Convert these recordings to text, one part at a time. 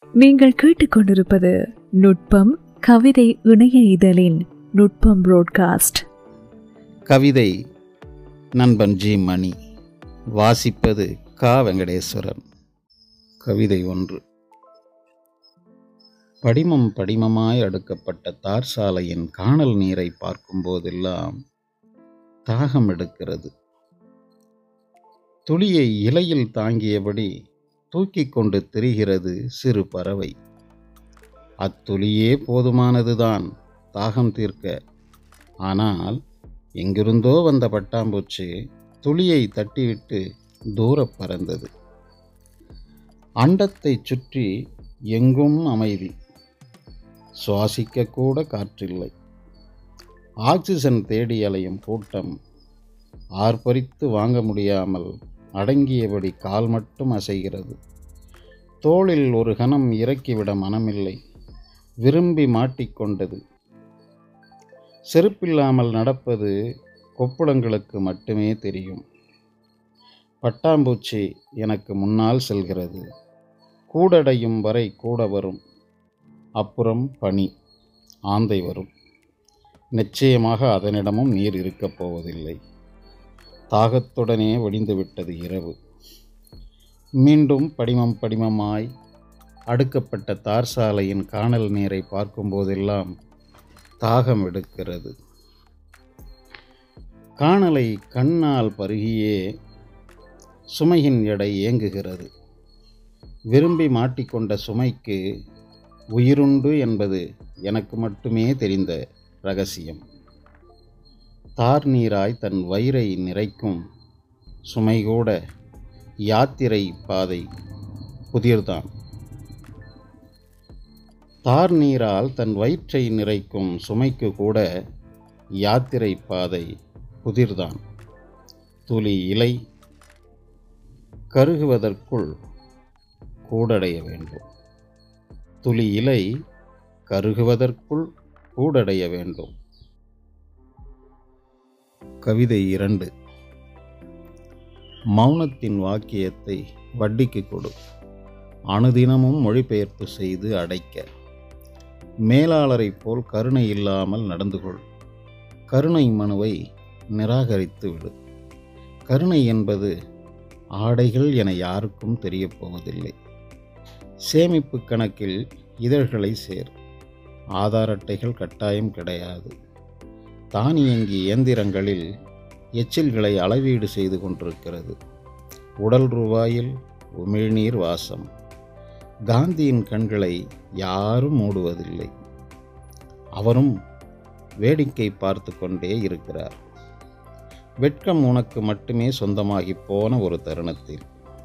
நீங்கள் கேட்டுக்கொண்டிருப்பது நுட்பம் கவிதை இணைய இதழின் நுட்பம் புரோட்காஸ்ட் கவிதை நண்பன் ஜி மணி வாசிப்பது கா வெங்கடேஸ்வரன் கவிதை ஒன்று படிமம் படிமமாய் அடுக்கப்பட்ட தார் சாலையின் காணல் நீரை பார்க்கும் போதெல்லாம் தாகம் எடுக்கிறது துளியை இலையில் தாங்கியபடி தூக்கிக் கொண்டு திரிகிறது சிறு பறவை அத்துளியே போதுமானதுதான் தாகம் தீர்க்க ஆனால் எங்கிருந்தோ வந்த பட்டாம்பூச்சி துளியை தட்டிவிட்டு தூரப் பறந்தது அண்டத்தை சுற்றி எங்கும் அமைதி சுவாசிக்க கூட காற்றில்லை ஆக்சிஜன் தேடி அலையும் கூட்டம் ஆர்ப்பரித்து வாங்க முடியாமல் அடங்கியபடி கால் மட்டும் அசைகிறது தோளில் ஒரு கணம் இறக்கிவிட மனமில்லை விரும்பி மாட்டிக்கொண்டது செருப்பில்லாமல் நடப்பது கொப்புளங்களுக்கு மட்டுமே தெரியும் பட்டாம்பூச்சி எனக்கு முன்னால் செல்கிறது கூடடையும் வரை கூட வரும் அப்புறம் பனி ஆந்தை வரும் நிச்சயமாக அதனிடமும் நீர் இருக்கப் போவதில்லை தாகத்துடனே ஒடிந்துவிட்டது இரவு மீண்டும் படிமம் படிமமாய் அடுக்கப்பட்ட தார் சாலையின் காணல் நீரை பார்க்கும்போதெல்லாம் தாகம் எடுக்கிறது காணலை கண்ணால் பருகியே சுமையின் எடை ஏங்குகிறது விரும்பி மாட்டிக்கொண்ட சுமைக்கு உயிருண்டு என்பது எனக்கு மட்டுமே தெரிந்த ரகசியம் தார் நீராய் தன் வயிறை நிறைக்கும் சுமை கூட யாத்திரை பாதை புதிர்தான் தார் நீரால் தன் வயிற்றை நிறைக்கும் சுமைக்கு கூட யாத்திரை பாதை புதிர்தான் துளி இலை கருகுவதற்குள் கூடடைய வேண்டும் துளி இலை கருகுவதற்குள் கூடடைய வேண்டும் கவிதை இரண்டு மௌனத்தின் வாக்கியத்தை வட்டிக்கு கொடு அனுதினமும் மொழிபெயர்ப்பு செய்து அடைக்க மேலாளரைப் போல் கருணை இல்லாமல் நடந்து கொள் கருணை மனுவை நிராகரித்து விடு கருணை என்பது ஆடைகள் என யாருக்கும் தெரியப் போவதில்லை சேமிப்பு கணக்கில் இதழ்களை சேர் ஆதார் அட்டைகள் கட்டாயம் கிடையாது தானியங்கி இயந்திரங்களில் எச்சில்களை அளவீடு செய்து கொண்டிருக்கிறது உடல் ரூபாயில் உமிழ்நீர் வாசம் காந்தியின் கண்களை யாரும் மூடுவதில்லை அவரும் வேடிக்கை பார்த்து கொண்டே இருக்கிறார் வெட்கம் உனக்கு மட்டுமே சொந்தமாகி போன ஒரு தருணத்தில்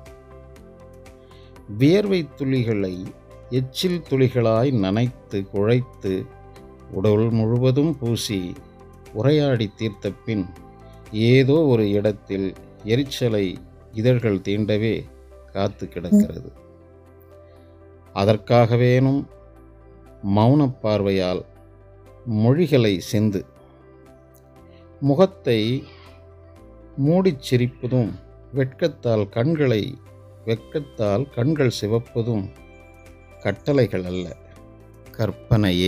வியர்வை துளிகளை எச்சில் துளிகளாய் நனைத்து குழைத்து உடல் முழுவதும் பூசி உரையாடி தீர்த்த பின் ஏதோ ஒரு இடத்தில் எரிச்சலை இதழ்கள் தீண்டவே காத்து கிடக்கிறது அதற்காகவேனும் மௌனப் பார்வையால் மொழிகளை சிந்து முகத்தை மூடிச் சிரிப்பதும் வெட்கத்தால் கண்களை வெட்கத்தால் கண்கள் சிவப்பதும் கட்டளைகள் அல்ல கற்பனையே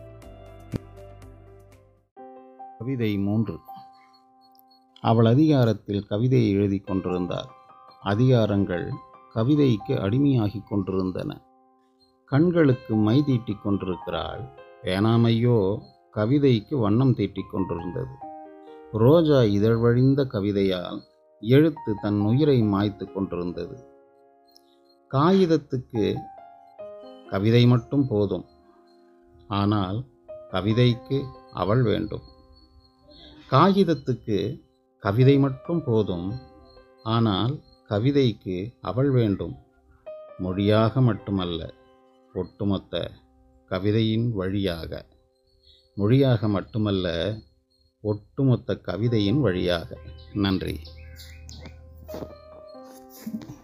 கவிதை மூன்று அவள் அதிகாரத்தில் கவிதையை எழுதி கொண்டிருந்தார் அதிகாரங்கள் கவிதைக்கு அடிமையாகிக் கொண்டிருந்தன கண்களுக்கு மை தீட்டிக் கொண்டிருக்கிறாள் பேனாமையோ கவிதைக்கு வண்ணம் தீட்டிக் கொண்டிருந்தது ரோஜா இதழ்வழிந்த கவிதையால் எழுத்து தன் உயிரை மாய்த்து கொண்டிருந்தது காகிதத்துக்கு கவிதை மட்டும் போதும் ஆனால் கவிதைக்கு அவள் வேண்டும் காகிதத்துக்கு கவிதை மட்டும் போதும் ஆனால் கவிதைக்கு அவள் வேண்டும் மொழியாக மட்டுமல்ல ஒட்டுமொத்த கவிதையின் வழியாக மொழியாக மட்டுமல்ல ஒட்டுமொத்த கவிதையின் வழியாக நன்றி